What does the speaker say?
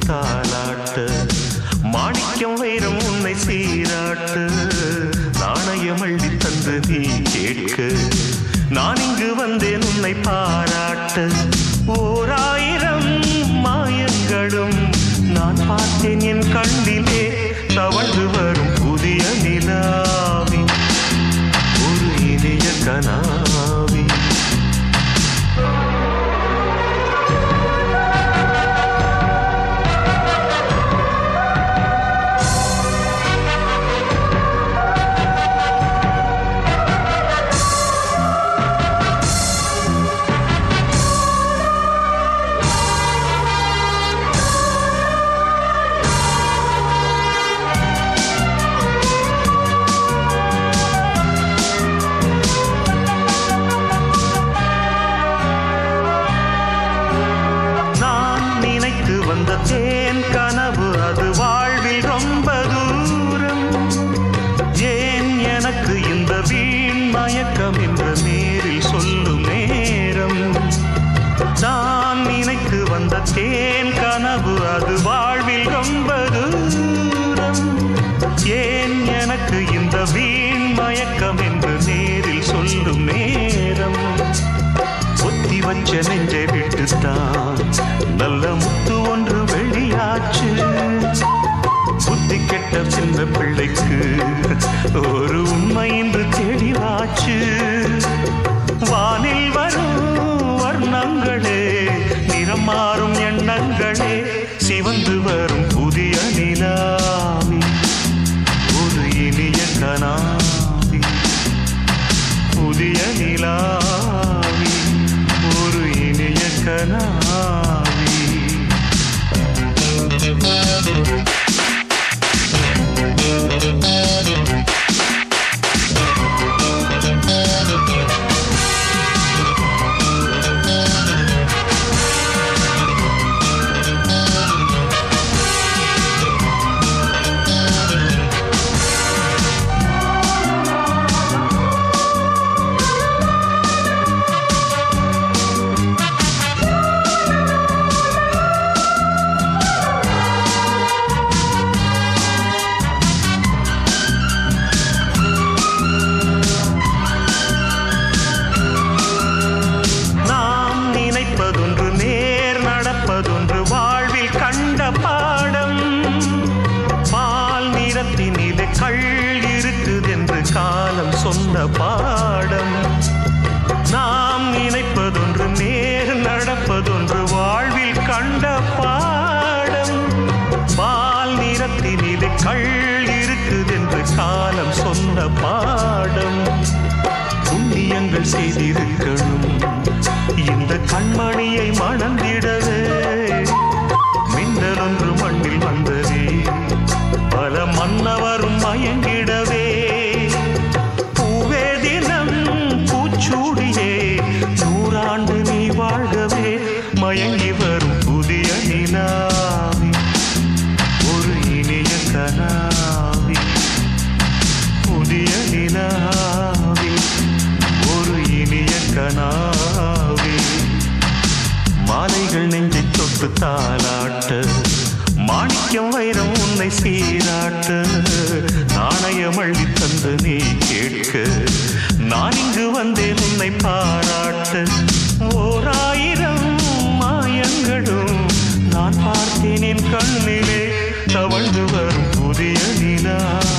தாளாட்ட மாணிக்கம் வைரம் உன்னை சீராட்டு நாணயம் அள்ளி தந்து நீ கேட்க நான் இங்கு வந்தேன் உன்னை பாராட்ட ஓராயிரம் மாயங்களும் நான் பார்த்தேன் என் கண்ணிலே தவழ்ந்து வரும் புதிய நிலாவி ஒரு இனிய கனாவி நான் நினைத்து வந்த தேன் கனவு அது வாழ்வில் ரொம்ப தூரம் ஏன் எனக்கு இந்த வீண் மயக்கம் என்று நேரில் சொல்லும் நேரம் நான் நினைத்து வந்த தேன் கனவு அது வாழ்வில் ரொம்ப தூரம் ஏன் எனக்கு இந்த வீண் மயக்கம் என்று நேரில் சொல்லும் நேரம் ஒத்தி வச்ச நெஞ்சை விட்டுத்தான் நல்ல முத்து ஒன்று வெளியாச்சு புத்தி கெட்ட சின்ன பிள்ளைக்கு ஒரு உண்மை இன்று தெளிவாச்சு வானில் வரும் வர்ணங்களே நிறம் மாறும் எண்ணங்களே சிவந்து வரும் புதிய நிலாவி ஒரு இனிய கனாவி புதிய நிலாவி ஒரு இனிய கனாவி நாம் நினைப்பதொன்று நேர் நடப்பதொன்று வாழ்வில் கண்ட பாடம் பால் நிறத்தினிலே கள் இருக்குதென்று காலம் சொன்ன பாடம் நாம் நினைப்பதொன்று நேர் நடப்பதொன்று வாழ்வில் கண்ட பாடம் பால் நிறத்தினிலே கள் இருக்குதென்று காலம் சொன்ன பாடம் புண்ணியங்கள் செய்திருக்கணும் இந்த கண்மணியை மணந்திடவே மின்னல் ஒன்று மண்ணில் வந்ததே பல மன்னவரும் மயங்கிடவே பூவே தினம் பூச்சூடியே நூறாண்டு நீ வாழ்கவே மயங்கி வரும் புதிய நிலாவி ஒரு இனிய கனாவி புதிய நிலாவி ஒரு இனிய கனாவி மாலைகள் நெஞ்சை தொட்டு தாளாட்ட மாணிக்கம் வைரம் உன்னை சீராட்ட நாணயம் அள்ளி தந்து நீ கேட்க நான் இங்கு வந்தேன் உன்னை பாராட்ட ஓராயிரம் மாயங்களும் நான் பார்த்தேன் என் கண்ணிலே தவழ்ந்து வரும் புதிய நிலா